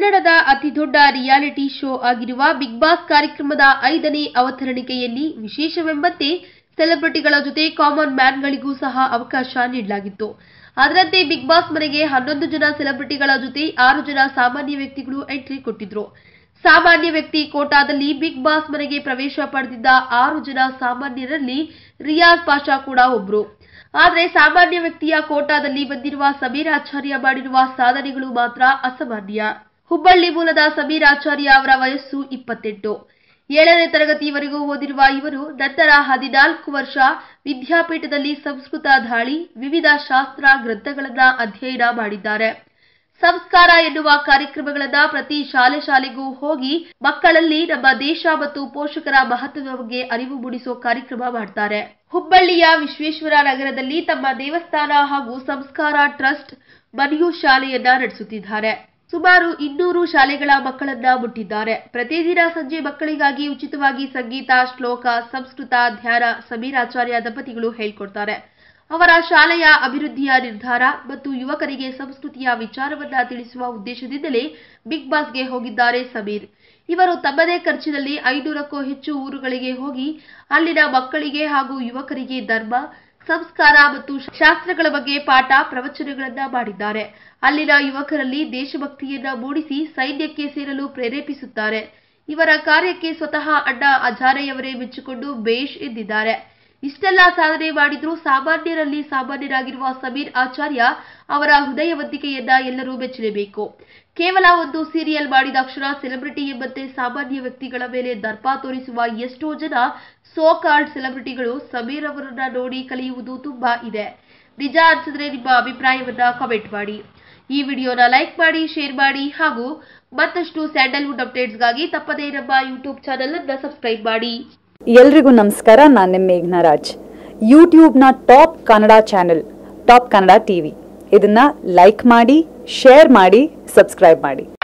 ಕನ್ನಡದ ಅತಿದೊಡ್ಡ reality show ಆಗಿರುವ ಬಿಗ್ ಬಾಸ್ ಕಾರ್ಯಕ್ರಮದ ಐದನೇ ಅವತರಣಿಕೆಯಲ್ಲಿ ವಿಶೇಷವೆಂಬಂತೆ ಸೆಲೆಬ್ರಿಟಿಗಳ ಜೊತೆ ಕಾಮನ್ ಮ್ಯಾನ್ಗಳಿಗೂ ಸಹ ಅವಕಾಶ ನೀಡಲಾಗಿತ್ತು ಅದರಂತೆ ಬಿಗ್ ಬಾಸ್ ಮನೆಗೆ ಹನ್ನೊಂದು ಜನ ಸೆಲೆಬ್ರಿಟಿಗಳ ಜೊತೆ ಆರು ಜನ ಸಾಮಾನ್ಯ ವ್ಯಕ್ತಿಗಳು ಎಂಟ್ರಿ ಕೊಟ್ಟಿದ್ರು ಸಾಮಾನ್ಯ ವ್ಯಕ್ತಿ ಕೋಟಾದಲ್ಲಿ ಬಿಗ್ ಬಾಸ್ ಮನೆಗೆ ಪ್ರವೇಶ ಪಡೆದಿದ್ದ ಆರು ಜನ ಸಾಮಾನ್ಯರಲ್ಲಿ ರಿಯಾಜ್ ಪಾಷಾ ಕೂಡ ಒಬ್ರು ಆದರೆ ಸಾಮಾನ್ಯ ವ್ಯಕ್ತಿಯ ಕೋಟಾದಲ್ಲಿ ಬಂದಿರುವ ಸಮೀರ್ ಆಚಾರ್ಯ ಮಾಡಿರುವ ಸಾಧನೆಗಳು ಮಾತ್ರ ಅಸಾಮಾನ್ಯ ಹುಬ್ಬಳ್ಳಿ ಮೂಲದ ಸಮೀರ್ ಆಚಾರ್ಯ ಅವರ ವಯಸ್ಸು ಇಪ್ಪತ್ತೆಂಟು ಏಳನೇ ತರಗತಿವರೆಗೂ ಓದಿರುವ ಇವರು ನಂತರ ಹದಿನಾಲ್ಕು ವರ್ಷ ವಿದ್ಯಾಪೀಠದಲ್ಲಿ ಸಂಸ್ಕೃತ ದಾಳಿ ವಿವಿಧ ಶಾಸ್ತ್ರ ಗ್ರಂಥಗಳನ್ನ ಅಧ್ಯಯನ ಮಾಡಿದ್ದಾರೆ ಸಂಸ್ಕಾರ ಎನ್ನುವ ಕಾರ್ಯಕ್ರಮಗಳನ್ನ ಪ್ರತಿ ಶಾಲೆ ಶಾಲೆಗೂ ಹೋಗಿ ಮಕ್ಕಳಲ್ಲಿ ನಮ್ಮ ದೇಶ ಮತ್ತು ಪೋಷಕರ ಮಹತ್ವದ ಬಗ್ಗೆ ಅರಿವು ಮೂಡಿಸೋ ಕಾರ್ಯಕ್ರಮ ಮಾಡ್ತಾರೆ ಹುಬ್ಬಳ್ಳಿಯ ವಿಶ್ವೇಶ್ವರ ನಗರದಲ್ಲಿ ತಮ್ಮ ದೇವಸ್ಥಾನ ಹಾಗೂ ಸಂಸ್ಕಾರ ಟ್ರಸ್ಟ್ ಮನೆಯು ಶಾಲೆಯನ್ನ ನಡೆಸುತ್ತಿದ್ದಾರೆ ಸುಮಾರು ಇನ್ನೂರು ಶಾಲೆಗಳ ಮಕ್ಕಳನ್ನ ಮುಟ್ಟಿದ್ದಾರೆ ಪ್ರತಿದಿನ ಸಂಜೆ ಮಕ್ಕಳಿಗಾಗಿ ಉಚಿತವಾಗಿ ಸಂಗೀತ ಶ್ಲೋಕ ಸಂಸ್ಕೃತ ಧ್ಯಾನ ಸಮೀರ್ ಆಚಾರ್ಯ ದಂಪತಿಗಳು ಹೇಳ್ಕೊಡ್ತಾರೆ ಅವರ ಶಾಲೆಯ ಅಭಿವೃದ್ಧಿಯ ನಿರ್ಧಾರ ಮತ್ತು ಯುವಕರಿಗೆ ಸಂಸ್ಕೃತಿಯ ವಿಚಾರವನ್ನ ತಿಳಿಸುವ ಉದ್ದೇಶದಿಂದಲೇ ಬಿಗ್ ಬಾಸ್ಗೆ ಹೋಗಿದ್ದಾರೆ ಸಮೀರ್ ಇವರು ತಮ್ಮದೇ ಖರ್ಚಿನಲ್ಲಿ ಐನೂರಕ್ಕೂ ಹೆಚ್ಚು ಊರುಗಳಿಗೆ ಹೋಗಿ ಅಲ್ಲಿನ ಮಕ್ಕಳಿಗೆ ಹಾಗೂ ಯುವಕರಿಗೆ ಧರ್ಮ ಸಂಸ್ಕಾರ ಮತ್ತು ಶಾಸ್ತ್ರಗಳ ಬಗ್ಗೆ ಪಾಠ ಪ್ರವಚನಗಳನ್ನ ಮಾಡಿದ್ದಾರೆ ಅಲ್ಲಿನ ಯುವಕರಲ್ಲಿ ದೇಶಭಕ್ತಿಯನ್ನ ಮೂಡಿಸಿ ಸೈನ್ಯಕ್ಕೆ ಸೇರಲು ಪ್ರೇರೇಪಿಸುತ್ತಾರೆ ಇವರ ಕಾರ್ಯಕ್ಕೆ ಸ್ವತಃ ಅಣ್ಣ ಹಜಾರೆಯವರೇ ಮೆಚ್ಚಿಕೊಂಡು ಬೇಷ್ ಎಂದಿದ್ದಾರೆ ಇಷ್ಟೆಲ್ಲ ಸಾಧನೆ ಮಾಡಿದ್ರೂ ಸಾಮಾನ್ಯರಲ್ಲಿ ಸಾಮಾನ್ಯರಾಗಿರುವ ಸಮೀರ್ ಆಚಾರ್ಯ ಅವರ ಹೃದಯವಂತಿಕೆಯನ್ನ ಎಲ್ಲರೂ ಮೆಚ್ಚಲೇಬೇಕು ಕೇವಲ ಒಂದು ಸೀರಿಯಲ್ ಮಾಡಿದಾಕ್ಷಣ ಸೆಲೆಬ್ರಿಟಿ ಎಂಬಂತೆ ಸಾಮಾನ್ಯ ವ್ಯಕ್ತಿಗಳ ಮೇಲೆ ದರ್ಪ ತೋರಿಸುವ ಎಷ್ಟೋ ಜನ ಸೋ ಕಾರ್ಡ್ ಸೆಲೆಬ್ರಿಟಿಗಳು ಸಮೀರ್ ಅವರನ್ನ ನೋಡಿ ಕಲಿಯುವುದು ತುಂಬಾ ಇದೆ ನಿಜ ಅನ್ಸಿದ್ರೆ ನಿಮ್ಮ ಅಭಿಪ್ರಾಯವನ್ನ ಕಮೆಂಟ್ ಮಾಡಿ ಈ ವಿಡಿಯೋನ ಲೈಕ್ ಮಾಡಿ ಶೇರ್ ಮಾಡಿ ಹಾಗೂ ಮತ್ತಷ್ಟು ಸ್ಯಾಂಡಲ್ವುಡ್ ಅಪ್ಡೇಟ್ಸ್ಗಾಗಿ ತಪ್ಪದೇ ನಮ್ಮ ಯೂಟ್ಯೂಬ್ ಚಾನೆಲ್ ಅನ್ನ ಸಬ್ಸ್ಕ್ರೈಬ್ ಮಾಡಿ ಎಲ್ರಿಗೂ ನಮಸ್ಕಾರ ನಾನು ನಿಮ್ಮ ಮೇಘ್ನರಾಜ್ ಯೂಟ್ಯೂಬ್ನ top Kannada channel top Kannada TV ಇದನ್ನ ಲೈಕ್ ಮಾಡಿ ಶೇರ್ ಮಾಡಿ ಸಬ್ಸ್ಕ್ರೈಬ್ ಮಾಡಿ